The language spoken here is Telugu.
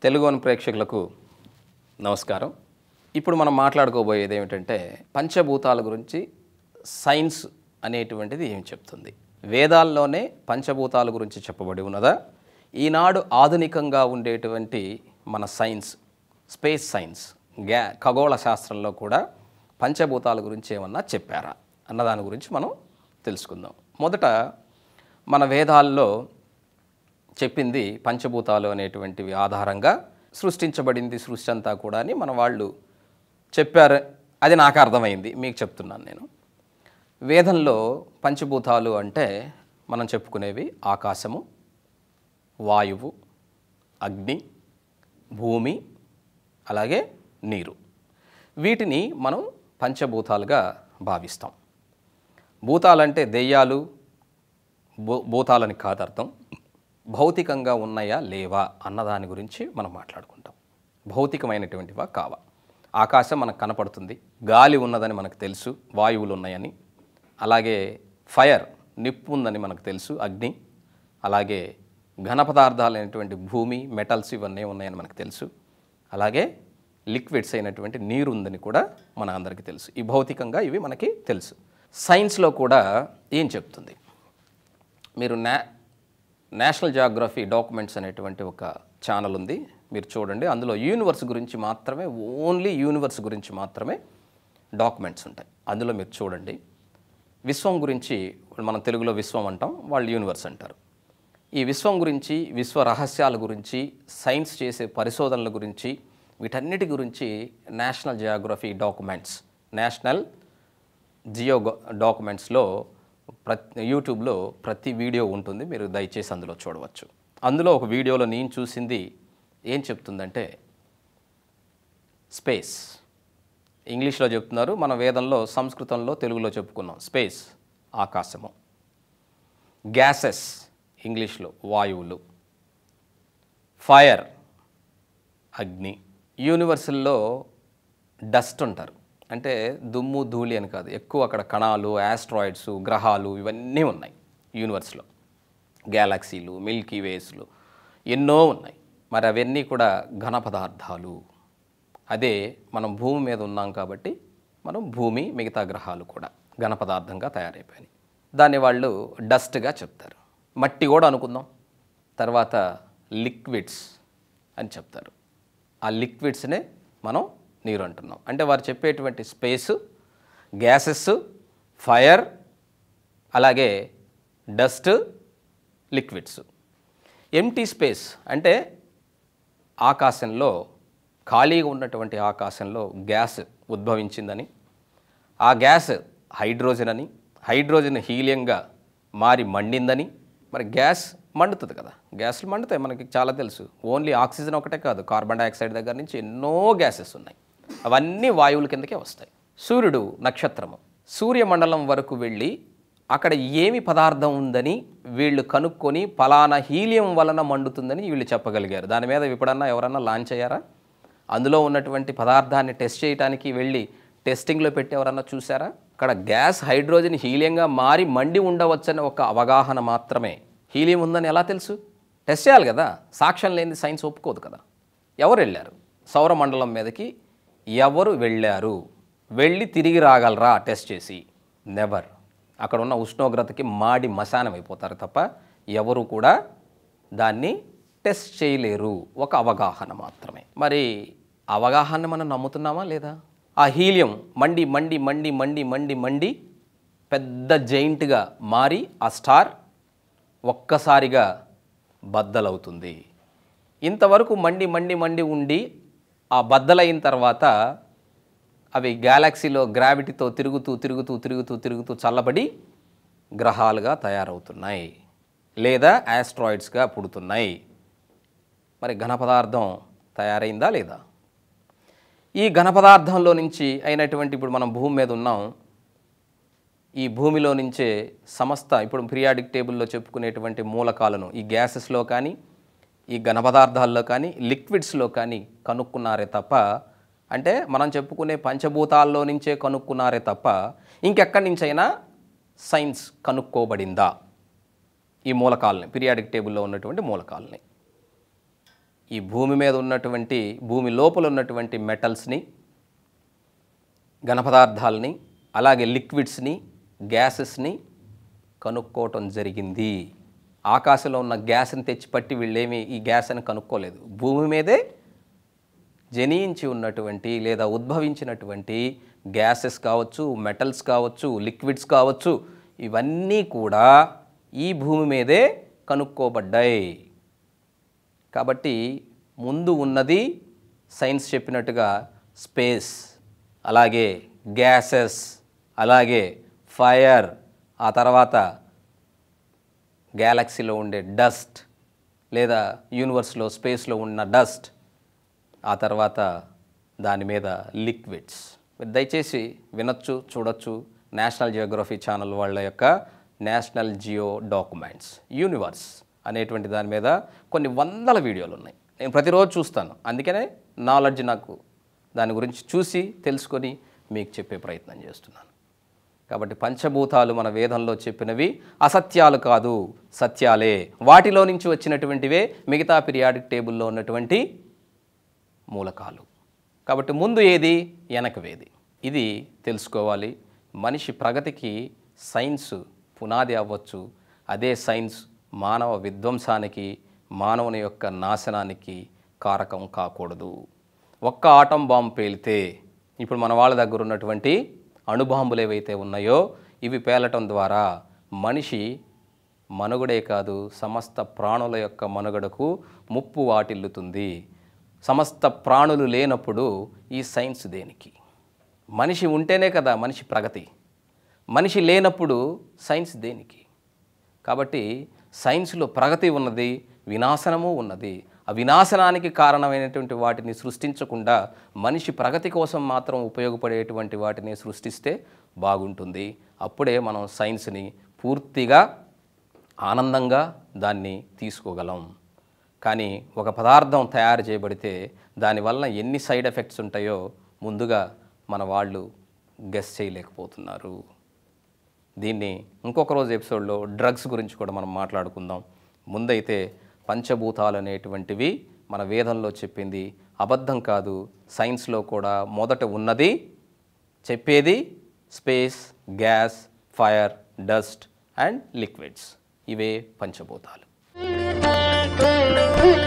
తెలుగుని ప్రేక్షకులకు నమస్కారం ఇప్పుడు మనం మాట్లాడుకోబోయేది ఏమిటంటే పంచభూతాల గురించి సైన్స్ అనేటువంటిది ఏం చెప్తుంది వేదాల్లోనే పంచభూతాల గురించి చెప్పబడి ఉన్నదా ఈనాడు ఆధునికంగా ఉండేటువంటి మన సైన్స్ స్పేస్ సైన్స్ గ్యా ఖగోళ శాస్త్రంలో కూడా పంచభూతాల గురించి ఏమన్నా చెప్పారా అన్న దాని గురించి మనం తెలుసుకుందాం మొదట మన వేదాల్లో చెప్పింది పంచభూతాలు అనేటువంటివి ఆధారంగా సృష్టించబడింది సృష్టి అంతా కూడా అని మన వాళ్ళు చెప్పారు అది నాకు అర్థమైంది మీకు చెప్తున్నాను నేను వేదంలో పంచభూతాలు అంటే మనం చెప్పుకునేవి ఆకాశము వాయువు అగ్ని భూమి అలాగే నీరు వీటిని మనం పంచభూతాలుగా భావిస్తాం భూతాలంటే దెయ్యాలు భూ భూతాలని కాదు అర్థం భౌతికంగా ఉన్నాయా లేవా అన్నదాని గురించి మనం మాట్లాడుకుంటాం భౌతికమైనటువంటివా కావా ఆకాశం మనకు కనపడుతుంది గాలి ఉన్నదని మనకు తెలుసు వాయువులు ఉన్నాయని అలాగే ఫైర్ నిప్పు ఉందని మనకు తెలుసు అగ్ని అలాగే ఘన పదార్థాలు అయినటువంటి భూమి మెటల్స్ ఇవన్నీ ఉన్నాయని మనకు తెలుసు అలాగే లిక్విడ్స్ అయినటువంటి నీరు ఉందని కూడా మన అందరికీ తెలుసు ఈ భౌతికంగా ఇవి మనకి తెలుసు సైన్స్లో కూడా ఏం చెప్తుంది మీరు నా నేషనల్ జాగ్రఫీ డాక్యుమెంట్స్ అనేటువంటి ఒక ఛానల్ ఉంది మీరు చూడండి అందులో యూనివర్స్ గురించి మాత్రమే ఓన్లీ యూనివర్స్ గురించి మాత్రమే డాక్యుమెంట్స్ ఉంటాయి అందులో మీరు చూడండి విశ్వం గురించి మనం తెలుగులో విశ్వం అంటాం వాళ్ళు యూనివర్స్ అంటారు ఈ విశ్వం గురించి విశ్వ రహస్యాల గురించి సైన్స్ చేసే పరిశోధనల గురించి వీటన్నిటి గురించి National Geography documents National Geo డాక్యుమెంట్స్లో ప్రతి యూట్యూబ్లో ప్రతి వీడియో ఉంటుంది మీరు దయచేసి అందులో చూడవచ్చు అందులో ఒక వీడియోలో నేను చూసింది ఏం చెప్తుందంటే స్పేస్ ఇంగ్లీష్లో చెప్తున్నారు మన వేదంలో సంస్కృతంలో తెలుగులో చెప్పుకున్నాం స్పేస్ ఆకాశము గ్యాసెస్ ఇంగ్లీష్లో వాయువులు ఫైర్ అగ్ని యూనివర్సల్లో డస్ట్ ఉంటారు అంటే దుమ్ము ధూళి అని కాదు ఎక్కువ అక్కడ కణాలు ఆస్ట్రాయిడ్స్ గ్రహాలు ఇవన్నీ ఉన్నాయి యూనివర్స్లో గ్యాలక్సీలు మిల్కీ వేస్లు ఎన్నో ఉన్నాయి మరి అవన్నీ కూడా ఘన పదార్థాలు అదే మనం భూమి మీద ఉన్నాం కాబట్టి మనం భూమి మిగతా గ్రహాలు కూడా ఘన పదార్థంగా తయారైపోయినాయి దాన్ని వాళ్ళు డస్ట్గా చెప్తారు మట్టి కూడా అనుకుందాం తర్వాత లిక్విడ్స్ అని చెప్తారు ఆ లిక్విడ్స్నే మనం నీరు అంటున్నాం అంటే వారు చెప్పేటువంటి స్పేస్ గ్యాసెస్ ఫైర్ అలాగే డస్ట్ లిక్విడ్స్ ఎంటీ స్పేస్ అంటే ఆకాశంలో ఖాళీగా ఉన్నటువంటి ఆకాశంలో గ్యాస్ ఉద్భవించిందని ఆ గ్యాస్ హైడ్రోజన్ అని హైడ్రోజన్ హీలియంగా మారి మండిందని మరి గ్యాస్ మండుతుంది కదా గ్యాస్లు మండుతాయి మనకి చాలా తెలుసు ఓన్లీ ఆక్సిజన్ ఒకటే కాదు కార్బన్ డైఆక్సైడ్ దగ్గర నుంచి ఎన్నో గ్యాసెస్ ఉన్నాయి అవన్నీ వాయువుల కిందకే వస్తాయి సూర్యుడు నక్షత్రము సూర్యమండలం వరకు వెళ్ళి అక్కడ ఏమి పదార్థం ఉందని వీళ్ళు కనుక్కొని పలానా హీలియం వలన మండుతుందని వీళ్ళు చెప్పగలిగారు దాని మీద ఎప్పుడన్నా ఎవరన్నా లాంచ్ అయ్యారా అందులో ఉన్నటువంటి పదార్థాన్ని టెస్ట్ చేయడానికి వెళ్ళి టెస్టింగ్లో పెట్టి ఎవరన్నా చూసారా అక్కడ గ్యాస్ హైడ్రోజన్ హీలియంగా మారి మండి ఉండవచ్చని ఒక అవగాహన మాత్రమే హీలియం ఉందని ఎలా తెలుసు టెస్ట్ చేయాలి కదా సాక్ష్యం లేని సైన్స్ ఒప్పుకోదు కదా ఎవరు వెళ్ళారు సౌరమండలం మీదకి ఎవరు వెళ్ళారు వెళ్ళి తిరిగి రాగలరా టెస్ట్ చేసి నెవర్ అక్కడ ఉన్న ఉష్ణోగ్రతకి మాడి మశానం అయిపోతారు తప్ప ఎవరు కూడా దాన్ని టెస్ట్ చేయలేరు ఒక అవగాహన మాత్రమే మరి అవగాహన మనం నమ్ముతున్నామా లేదా ఆ హీలియం మండి మండి మండి మండి మండి మండి పెద్ద జైంట్గా మారి ఆ స్టార్ ఒక్కసారిగా బద్దలవుతుంది ఇంతవరకు మండి మండి మండి ఉండి ఆ బద్దలైన తర్వాత అవి గ్యాలక్సీలో గ్రావిటీతో తిరుగుతూ తిరుగుతూ తిరుగుతూ తిరుగుతూ చల్లబడి గ్రహాలుగా తయారవుతున్నాయి లేదా ఆస్ట్రాయిడ్స్గా పుడుతున్నాయి మరి ఘన పదార్థం తయారైందా లేదా ఈ ఘన పదార్థంలో నుంచి అయినటువంటి ఇప్పుడు మనం భూమి మీద ఉన్నాం ఈ భూమిలో నుంచే సమస్త ఇప్పుడు పీరియాడిక్ టేబుల్లో చెప్పుకునేటువంటి మూలకాలను ఈ గ్యాసెస్లో కానీ ఈ ఘన పదార్థాల్లో కానీ లిక్విడ్స్లో కానీ కనుక్కున్నారే తప్ప అంటే మనం చెప్పుకునే పంచభూతాల్లో నుంచే కనుక్కున్నారే తప్ప ఇంకెక్కడి నుంచైనా సైన్స్ కనుక్కోబడిందా ఈ మూలకాలని పీరియాడిక్ టేబుల్లో ఉన్నటువంటి మూలకాలని ఈ భూమి మీద ఉన్నటువంటి భూమి లోపల ఉన్నటువంటి మెటల్స్ని ఘనపదార్థాలని అలాగే లిక్విడ్స్ని గ్యాసెస్ని కనుక్కోవటం జరిగింది ఆకాశంలో ఉన్న గ్యాస్ని తెచ్చిపట్టి వీళ్ళేమి ఈ గ్యాస్ అని కనుక్కోలేదు భూమి మీదే జనించి ఉన్నటువంటి లేదా ఉద్భవించినటువంటి గ్యాసెస్ కావచ్చు మెటల్స్ కావచ్చు లిక్విడ్స్ కావచ్చు ఇవన్నీ కూడా ఈ భూమి మీదే కనుక్కోబడ్డాయి కాబట్టి ముందు ఉన్నది సైన్స్ చెప్పినట్టుగా స్పేస్ అలాగే గ్యాసెస్ అలాగే ఫైర్ ఆ తర్వాత గ్యాలక్సీలో ఉండే డస్ట్ లేదా యూనివర్స్లో స్పేస్లో ఉన్న డస్ట్ ఆ తర్వాత దాని మీద లిక్విడ్స్ మీరు దయచేసి వినొచ్చు చూడొచ్చు నేషనల్ జియోగ్రఫీ ఛానల్ వాళ్ళ యొక్క నేషనల్ జియో డాక్యుమెంట్స్ యూనివర్స్ అనేటువంటి దాని మీద కొన్ని వందల వీడియోలు ఉన్నాయి నేను ప్రతిరోజు చూస్తాను అందుకనే నాలెడ్జ్ నాకు దాని గురించి చూసి తెలుసుకొని మీకు చెప్పే ప్రయత్నం చేస్తున్నాను కాబట్టి పంచభూతాలు మన వేదంలో చెప్పినవి అసత్యాలు కాదు సత్యాలే వాటిలో నుంచి వచ్చినటువంటివే మిగతా పీరియాడిక్ టేబుల్లో ఉన్నటువంటి మూలకాలు కాబట్టి ముందు ఏది వెనకవేది ఇది తెలుసుకోవాలి మనిషి ప్రగతికి సైన్స్ పునాది అవ్వచ్చు అదే సైన్స్ మానవ విధ్వంసానికి మానవుని యొక్క నాశనానికి కారకం కాకూడదు ఒక్క ఆటం బాంబు పేలితే ఇప్పుడు మన వాళ్ళ దగ్గర ఉన్నటువంటి అణుబాంబులు ఏవైతే ఉన్నాయో ఇవి పేలటం ద్వారా మనిషి మనుగడే కాదు సమస్త ప్రాణుల యొక్క మనుగడకు ముప్పు వాటిల్లుతుంది సమస్త ప్రాణులు లేనప్పుడు ఈ సైన్స్ దేనికి మనిషి ఉంటేనే కదా మనిషి ప్రగతి మనిషి లేనప్పుడు సైన్స్ దేనికి కాబట్టి సైన్స్లో ప్రగతి ఉన్నది వినాశనము ఉన్నది ఆ వినాశనానికి కారణమైనటువంటి వాటిని సృష్టించకుండా మనిషి ప్రగతి కోసం మాత్రం ఉపయోగపడేటువంటి వాటిని సృష్టిస్తే బాగుంటుంది అప్పుడే మనం సైన్స్ని పూర్తిగా ఆనందంగా దాన్ని తీసుకోగలం కానీ ఒక పదార్థం తయారు చేయబడితే దానివల్ల ఎన్ని సైడ్ ఎఫెక్ట్స్ ఉంటాయో ముందుగా మన వాళ్ళు గెస్ చేయలేకపోతున్నారు దీన్ని ఇంకొక రోజు ఎపిసోడ్లో డ్రగ్స్ గురించి కూడా మనం మాట్లాడుకుందాం ముందైతే పంచభూతాలు అనేటువంటివి మన వేదంలో చెప్పింది అబద్ధం కాదు సైన్స్లో కూడా మొదట ఉన్నది చెప్పేది space gas fire dust and liquids ఇవే పంచభూతాలు Thank you.